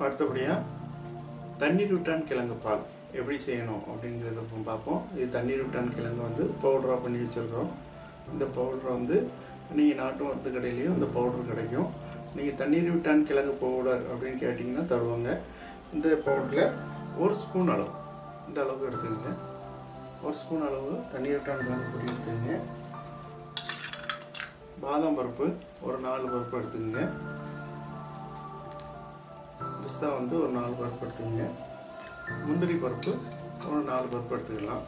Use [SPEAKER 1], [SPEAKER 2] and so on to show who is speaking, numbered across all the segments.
[SPEAKER 1] அடுத்தபடியாக தண்ணீர் விட்டான் கிழங்கு பால் எப்படி செய்யணும் அப்படிங்கிறத இப்போ பார்ப்போம் இது தண்ணீர் விட்டான் கிழங்கு வந்து பவுடராக பண்ணி வச்சுருக்கோம் இந்த பவுடரை வந்து நீங்கள் நாட்டு மருந்து கடையிலையும் இந்த பவுடர் கிடைக்கும் நீங்கள் தண்ணீர் விட்டான் கிழங்கு பவுடர் அப்படின்னு கேட்டிங்கன்னா தருவாங்க இந்த பவுடரில் ஒரு ஸ்பூன் அளவு இந்த அளவுக்கு எடுத்துக்கங்க ஒரு ஸ்பூன் அளவு தண்ணீர் விட்டான் கிழங்கு பொடி எடுத்துக்கங்க பாதாம் பருப்பு ஒரு நாலு பருப்பு எடுத்துக்கங்க பிஸ்தா வந்து ஒரு நாலு பருப்பு எடுத்துக்கங்க முந்திரி பருப்பு ஒரு நாலு பருப்பு எடுத்துக்கலாம்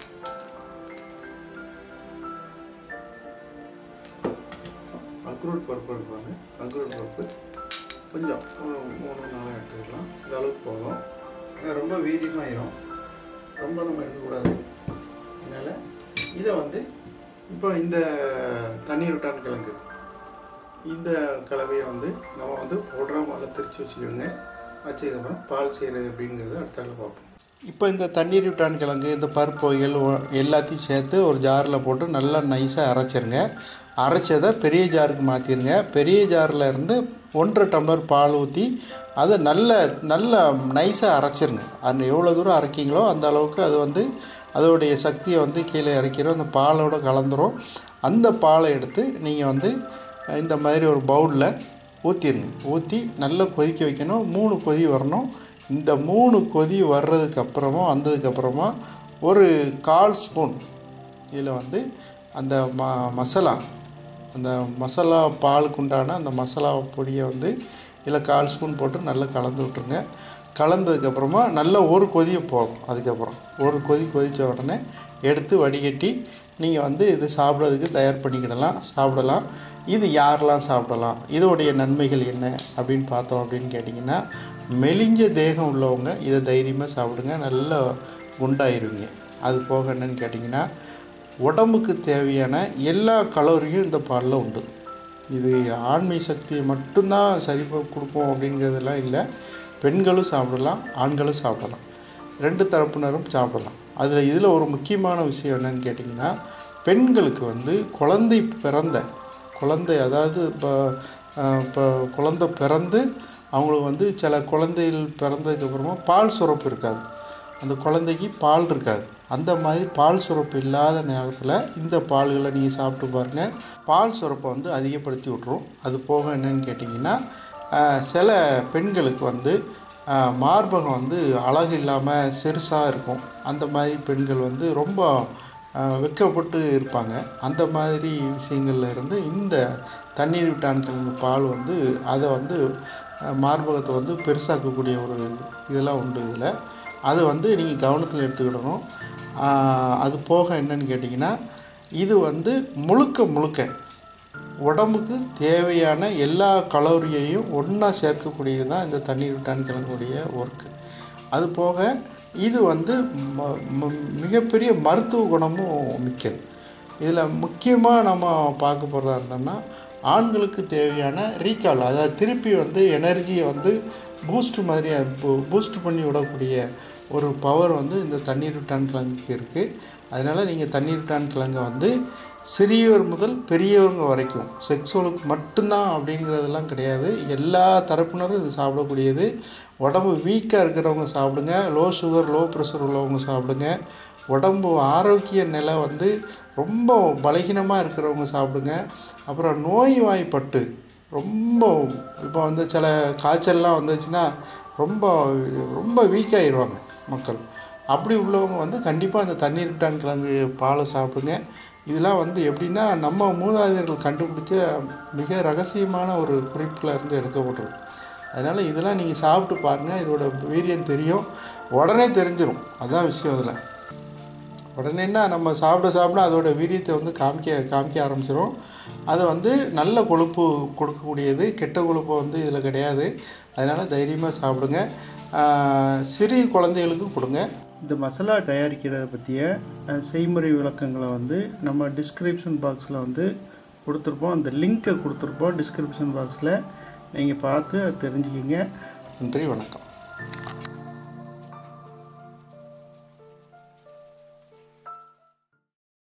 [SPEAKER 1] அக்ரூட் பருப்பு இருப்பாங்க அக்ரூட் பருப்பு கொஞ்சம் ஒரு மூணு நாலு எடுத்துக்கலாம் இந்த அளவுக்கு போதும் ஏன்னா ரொம்ப வீரியமாயிரும் ரொம்ப நம்ம எடுக்கக்கூடாது அதனால் இதை வந்து இப்போ இந்த தண்ணீர் விட்டான் கிழங்கு இந்த கலவையை வந்து நம்ம வந்து பவுடராக முதல்ல திரிச்சு வச்சுக்கிடுங்க வச்சதுக்கப்புறம் பால் செய்கிறது அப்படிங்கிறத அடுத்தால பார்ப்போம் இப்போ இந்த தண்ணீர் விட்டான் கிழங்கு இந்த பருப்பு வகைகள் ஒ- எல்லாத்தையும் சேர்த்து ஒரு ஜாரில் போட்டு நல்லா நைஸாக அரைச்சிருங்க அரைச்சதை பெரிய ஜாருக்கு மாற்றிருங்க பெரிய ஜாரில் இருந்து ஒன்றரை டம்ளர் பால் ஊற்றி அதை நல்ல நல்ல நைஸாக அரைச்சிருங்க அது எவ்வளோ தூரம் அரைக்கிங்களோ அந்த அளவுக்கு அது வந்து அதோடைய சக்தியை வந்து கீழே இறக்கிறோம் அந்த பாலோட கலந்துரும் அந்த பாலை எடுத்து நீங்கள் வந்து இந்த மாதிரி ஒரு பவுலில் ஊற்றிருங்க ஊற்றி நல்லா கொதிக்க வைக்கணும் மூணு கொதி வரணும் இந்த மூணு கொதி வர்றதுக்கு அப்புறமா வந்ததுக்கப்புறமா ஒரு கால் ஸ்பூன் இதில் வந்து அந்த ம மசாலா அந்த மசாலா பாலுக்கு உண்டான அந்த மசாலா பொடியை வந்து இதில் கால் ஸ்பூன் போட்டு நல்லா கலந்து விட்ருங்க கலந்ததுக்கப்புறமா நல்ல ஒரு கொதியை போதும் அதுக்கப்புறம் ஒரு கொதி கொதித்த உடனே எடுத்து வடிகட்டி நீங்கள் வந்து இது சாப்பிட்றதுக்கு தயார் பண்ணிக்கிடலாம் சாப்பிடலாம் இது யாரெல்லாம் சாப்பிடலாம் இதோடைய நன்மைகள் என்ன அப்படின்னு பார்த்தோம் அப்படின்னு கேட்டிங்கன்னா மெலிஞ்ச தேகம் உள்ளவங்க இதை தைரியமாக சாப்பிடுங்க நல்லா குண்டாயிருவீங்க அது போக என்னன்னு கேட்டிங்கன்னா உடம்புக்கு தேவையான எல்லா கலோரியும் இந்த பாலில் உண்டு இது ஆண்மை சக்தியை மட்டும்தான் சரி ப- கொடுக்கும் அப்படிங்கிறதெல்லாம் இல்லை பெண்களும் சாப்பிடலாம் ஆண்களும் சாப்பிடலாம் ரெண்டு தரப்பினரும் சாப்பிடலாம் அதில் இதில் ஒரு முக்கியமான விஷயம் என்னன்னு கேட்டிங்கன்னா பெண்களுக்கு வந்து குழந்தை பிறந்த குழந்தை அதாவது இப்போ இப்போ குழந்தை பிறந்து அவங்களுக்கு வந்து சில குழந்தைகள் பிறந்ததுக்கப்புறமா பால் சுரப்பு இருக்காது அந்த குழந்தைக்கு பால் இருக்காது அந்த மாதிரி பால் சுரப்பு இல்லாத நேரத்தில் இந்த பால்களை நீங்கள் சாப்பிட்டு பாருங்கள் பால் சுரப்பை வந்து அதிகப்படுத்தி விட்ரும் அது போக என்னன்னு கேட்டிங்கன்னா ஆஹ், சில பெண்களுக்கு வந்து ஆஹ், மார்பகம் வந்து அழகு இல்லாமல் சிறுசாக இருக்கும் அந்த மாதிரி பெண்கள் வந்து ரொம்ப ஆஹ், வெட்கப்பட்டு இருப்பாங்க அந்த மாதிரி விஷயங்கள்ல இருந்து இந்த தண்ணீர் விட்டான் கிழங்கு பால் வந்து அதை வந்து ஆஹ், மார்பகத்தை வந்து பெருசாக்கக்கூடிய ஒரு இதெல்லாம் உண்டு இதில் அது வந்து நீங்கள் கவனத்தில் எடுத்துக்கிடணும் ஆஹ், அது போக என்னன்னு கேட்டிங்கன்னா இது வந்து முழுக்க முழுக்க உடம்புக்கு தேவையான எல்லா கலோரியையும் ஒன்றா சேர்க்கக்கூடியது தான் இந்த தண்ணீர் விட்டான் கிழங்குடைய ஒர்க்கு அது போக இது வந்து ம- ம- மிகப்பெரிய மருத்துவ குணமும் மிக்கது இதில் முக்கியமாக நம்ம பார்க்க போகிறதா இருந்தோம்னா ஆண்களுக்கு தேவையான ரீகால் அதாவது திருப்பி வந்து எனர்ஜியை வந்து பூஸ்ட் மாதிரி பூஸ்ட் பண்ணி விடக்கூடிய ஒரு பவர் வந்து இந்த தண்ணீர் விட்டான் கிழங்குக்கு இருக்குது அதனால் நீங்கள் தண்ணீர் விட்டான் கிழங்கை வந்து சிறியவர் முதல் பெரியவங்க வரைக்கும் செக்ஸுவலுக்கு மட்டும்தான் அப்படிங்கிறதெல்லாம் கிடையாது எல்லா தரப்பினரும் இது சாப்பிடக்கூடியது உடம்பு வீக்காக இருக்கிறவங்க சாப்பிடுங்க லோ சுகர் லோ ப்ரெஷர் உள்ளவங்க சாப்பிடுங்க உடம்பு ஆரோக்கிய நிலை வந்து ரொம்ப பலகீனமாக இருக்கிறவங்க சாப்பிடுங்க அப்புறம் நோய்வாய்ப்பட்டு ரொம்ப இப்போ வந்து சில காய்ச்சல்லாம் வந்துச்சுன்னா ரொம்ப ரொம்ப வீக்காகிடுவாங்க மக்கள் அப்படி உள்ளவங்க வந்து கண்டிப்பாக அந்த தண்ணீர் விட்டான் கிழங்கு பாலை சாப்பிடுங்க இதெல்லாம் வந்து எப்படின்னா நம்ம மூதாதையர்கள் கண்டுபிடிச்ச மிக ரகசியமான ஒரு குறிப்பில் இருந்து எடுக்கப்பட்டிருக்கு அதனால் இதெல்லாம் நீங்கள் சாப்பிட்டு பாருங்கள் இதோட வீரியம் தெரியும் உடனே தெரிஞ்சிடும் அதான் விஷயம் அதில் உடனேன்னா நம்ம சாப்பிட சாப்பிட அதோட வீரியத்தை வந்து காமிக்க காமிக்க ஆரம்பிச்சிடும் அது வந்து நல்ல கொழுப்பு கொடுக்கக்கூடியது கெட்ட கொழுப்பு வந்து இதில் கிடையாது அதனால் தைரியமாக சாப்பிடுங்க ஆஹ் சிறிய குழந்தைகளுக்கும் கொடுங்க இந்த மசாலா தயாரிக்கிறத பற்றிய அஹ், செய்முறை விளக்கங்களை வந்து நம்ம டிஸ்கிரிப்ஷன் பாக்ஸில் வந்து கொடுத்துருப்போம் அந்த லிங்க்கை கொடுத்துருப்போம் டிஸ்கிரிப்ஷன் பாக்ஸில் நீங்கள் பார்த்து அதை தெரிஞ்சுக்கிங்க நன்றி வணக்கம்